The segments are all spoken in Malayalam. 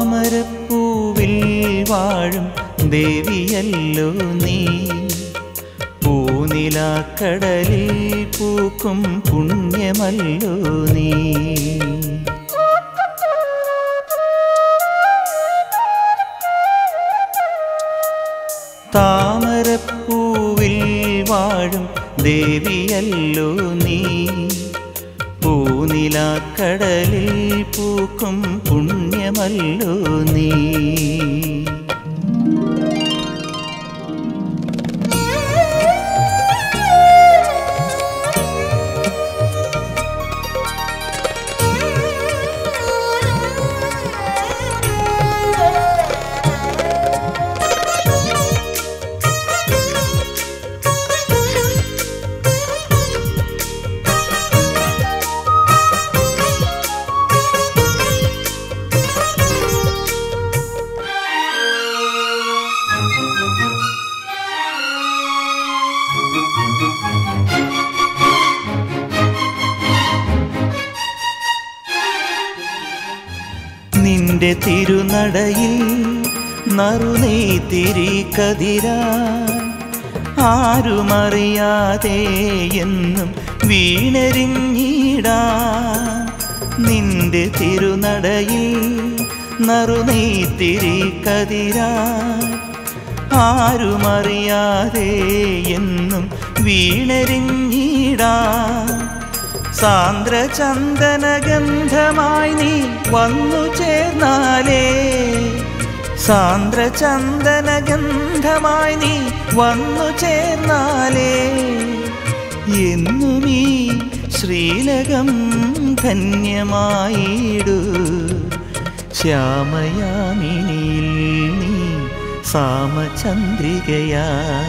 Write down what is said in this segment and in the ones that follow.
താമരപ്പൂവിൽ വാഴും ദേവിയല്ലോ നീ പൂനിലാക്കടലിൽ പൂക്കും പുണ്യമല്ലോ നീ താമരപ്പൂവിൽ വാഴും ദേവിയല്ലോ നീ പൂനിലാക്കടലിൽ പൂക്കും പുണ്യമല്ലോ നീ നിന്റെ തിരുനടയിൽ നറുനെയ്ത്തിരി കതിരാ ആരുമറിയാതെ എന്നും വീണരിഞ്ഞിടാ നിന്റെ തിരുനടയിൽ നറുനെയ്ത്തിരി കതിരാ ആരുമറിയാതെ എന്നും വീണരിഞ്ഞിടാ സാന്ദ്രചന്ദനഗന്ധമായി നീ വന്നു ചേർന്നാലേ സാന്ദ്രചന്ദനഗന്ധമായി നീ വന്നു ചേർന്നാലേ എന്നും ഈ ശ്രീലകം ധന്യമായിടൂ ശ്യാമയാമിനിയിൽ നീ സാമചന്ദ്രികയാ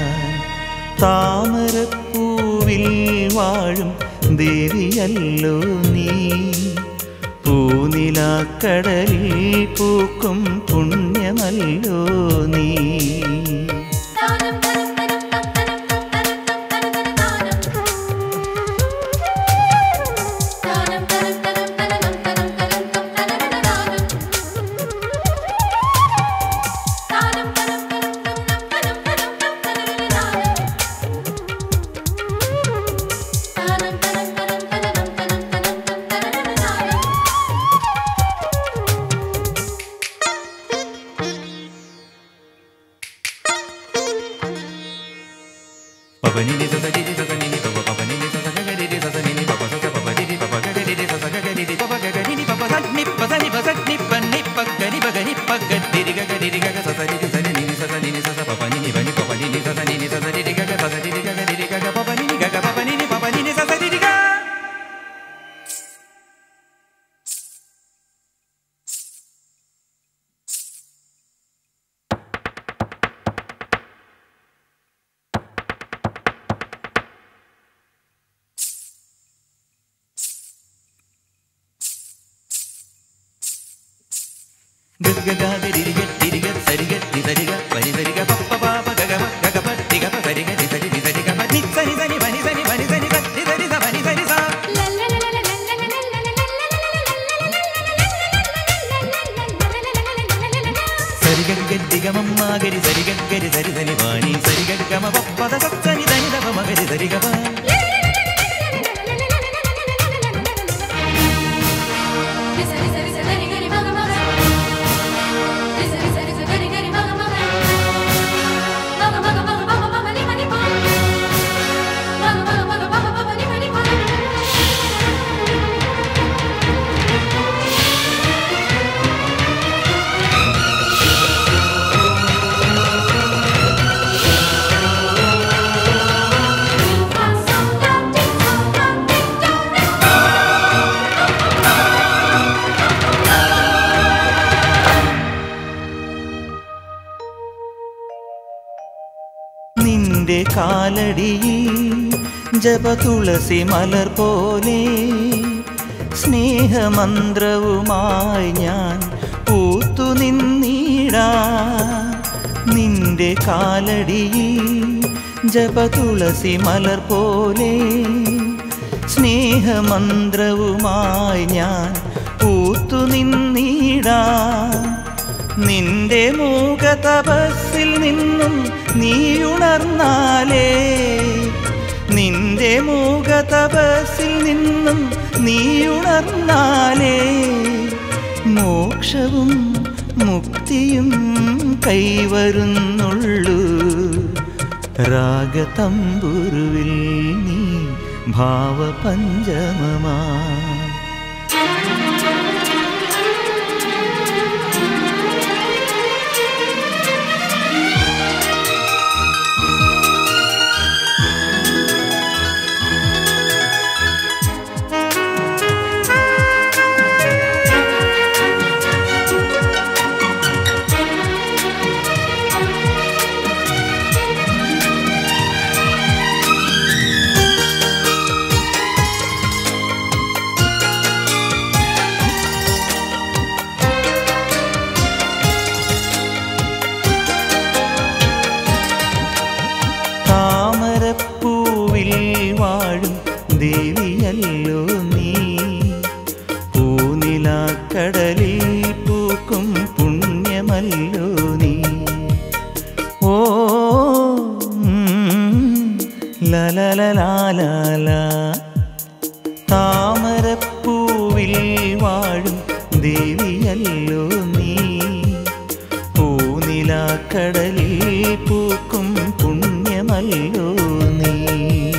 താമരപ്പൂവിൽ വാഴും ദേവിയല്ലോ നീ പൂനിലാക്കടലിൽ പൂക്കും പുണ്യമല്ലോ നീ താനം തനം തനം തനം തനം തനം തനം താനം തനം തനം തനം തനം തനം തനം താനം താനം തനം തനം തനം തനം തനം താനം താനം തനം തനം തനം തനം തനം താനം పపనిని ససనిని ససనిని పప పపనిని ససగగరిని ససనిని పప సస పపనిని పపగరిని ససగగరిని పపగరిని పప సన్ని పసని పసని పన్ని పక్కని పగని పగ్గరిని గగరిని గగ ససనిని సనిని ససనిని సస పపనిని పని పపనిని ససనిని ససనిని గగ ససనిని గగరిని గగ పపనిని గగ పపనిని పపనిని ససనిని గ గగగగరిరిగ తిరిగ సరిగ నిసరిగ పని సరిగ పప్ప పాప గగమ గగప దిగప సరిగ నిసరి నిసరిగ పని సని సని పని సని పని సని సని సరి స పని సరి సా సరిగగ్గరిగమమ్మాగరి సరిగగ్గరి సరి సని వాణి సరిగగ్గమ పప్పద సని దని దప మగరి సరిగప നിന്റെ കാലടിയിൽ ജപതുളസി മലർ പോലെ സ്നേഹമന്ത്രവുമായി ഞാൻ പൂത്തു നിന്നിടാ നിന്റെ കാലടിയിൽ ജപതുളസി മലർ പോലെ സ്നേഹമന്ത്രവുമായി ഞാൻ പൂത്തു നിന്നിടാ നിന്റെ മൂക തപസ്സിൽ നിന്നും നീയുണർന്നാലേ നിന്റെ മൂക തപസ്സിൽ നിന്നും നീയുണർന്നാലേ മോക്ഷവും മുക്തിയും കൈവരുന്നുള്ളൂ രാഗതമ്പുരുവിൽ നീ ഭാവപഞ്ചമമാ താമരപ്പൂവിൽ വാഴും ദേവിയല്ലോ നീ പൂനിലാക്കടലിൽ പൂക്കും പുണ്യമല്ലോ നീ ഓ ലലലാലാല താമരപ്പൂവിൽ വാഴും ദേവിയല്ലോ നീ പൂനിലാക്കടലിൽ പൂക്കും പുണ്യമല്ലോ നീ